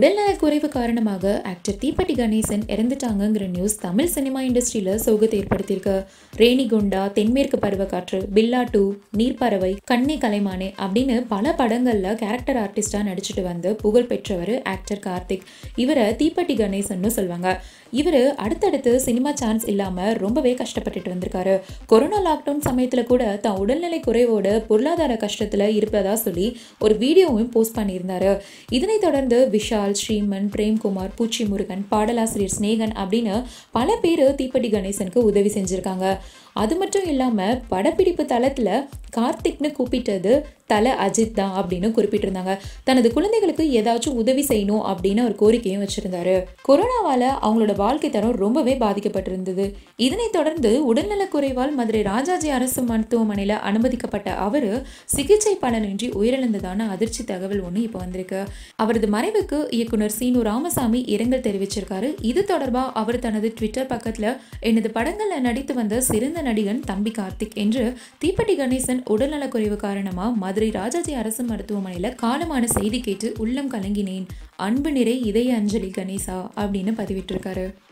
உடல்நலக்குறைவு காரணமாக ஆக்டர் தீப்பட்டி கணேசன் இறந்துட்டாங்கங்கிற நியூஸ் தமிழ் சினிமா இண்டஸ்ட்ரியில சோகத்தை ஏற்படுத்தியிருக்கு ரேணிகுண்டா தென்மேற்கு பருவக்காற்று பில்லா டூ நீர்ப்பறவை கண்ணே கலைமானே அப்படின்னு பல படங்கள்ல கேரக்டர் ஆர்டிஸ்டா நடிச்சுட்டு வந்து புகழ் பெற்றவர் ஆக்டர் கார்த்திக் இவரை தீப்பட்டி கணேசன்னு சொல்லுவாங்க இவர் அடுத்தடுத்து சினிமா சான்ஸ் இல்லாமல் ரொம்பவே கஷ்டப்பட்டுட்டு வந்திருக்காரு கொரோனா லாக்டவுன் சமயத்தில் கூட தான் உடல்நிலை குறைவோட பொருளாதார கஷ்டத்தில் இருப்பதா சொல்லி ஒரு வீடியோவும் போஸ்ட் பண்ணியிருந்தாரு இதனைத் தொடர்ந்து விஷால் ஸ்ரீமன் பிரேம்குமார் பூச்சி முருகன் பாடலாசிரியர் ஸ்நேகன் அப்படின்னு பல பேர் தீப்பட்டி கணேசனுக்கு உதவி செஞ்சுருக்காங்க அது மட்டும் இல்லாமல் படப்பிடிப்பு தளத்தில் கார்த்திக்னு கூப்பிட்டது தலை அஜித் தான் அப்படின்னு குறிப்பிட்டிருந்தாங்க தனது குழந்தைகளுக்கு ஏதாச்சும் உதவி செய்யணும் அப்படின்னு ஒரு கோரிக்கையும் வச்சிருந்தாரு கொரோனாவால் அவங்களோட வாழ்க்கை தரம் ரொம்பவே பாதிக்கப்பட்டிருந்தது இதனைத் தொடர்ந்து உடல்நலக்குறைவால் மதுரை ராஜாஜி அரசு மருத்துவமனையில் அனுமதிக்கப்பட்ட அவர் சிகிச்சை பலனின்றி உயிரிழந்ததான அதிர்ச்சி தகவல் ஒன்று இப்போ வந்திருக்கு அவரது மறைவுக்கு இயக்குனர் சீனு ராமசாமி இரங்கல் தெரிவிச்சிருக்காரு இது தொடர்பாக அவர் தனது ட்விட்டர் பக்கத்தில் எனது படங்களில் நடித்து வந்த சிறந்த நடிகன் தம்பி கார்த்திக் என்று தீப்பட்டி கணேசன் உடல்நலக்குறைவு காரணமாக மதுரை ராஜாஜி அரசு மருத்துவமனையில் காலமான செய்தி கேட்டு உள்ளம் கலங்கினேன் அன்பு நிறை இதய அஞ்சலி கணேசா அப்படின்னு பதிவிட்டிருக்காரு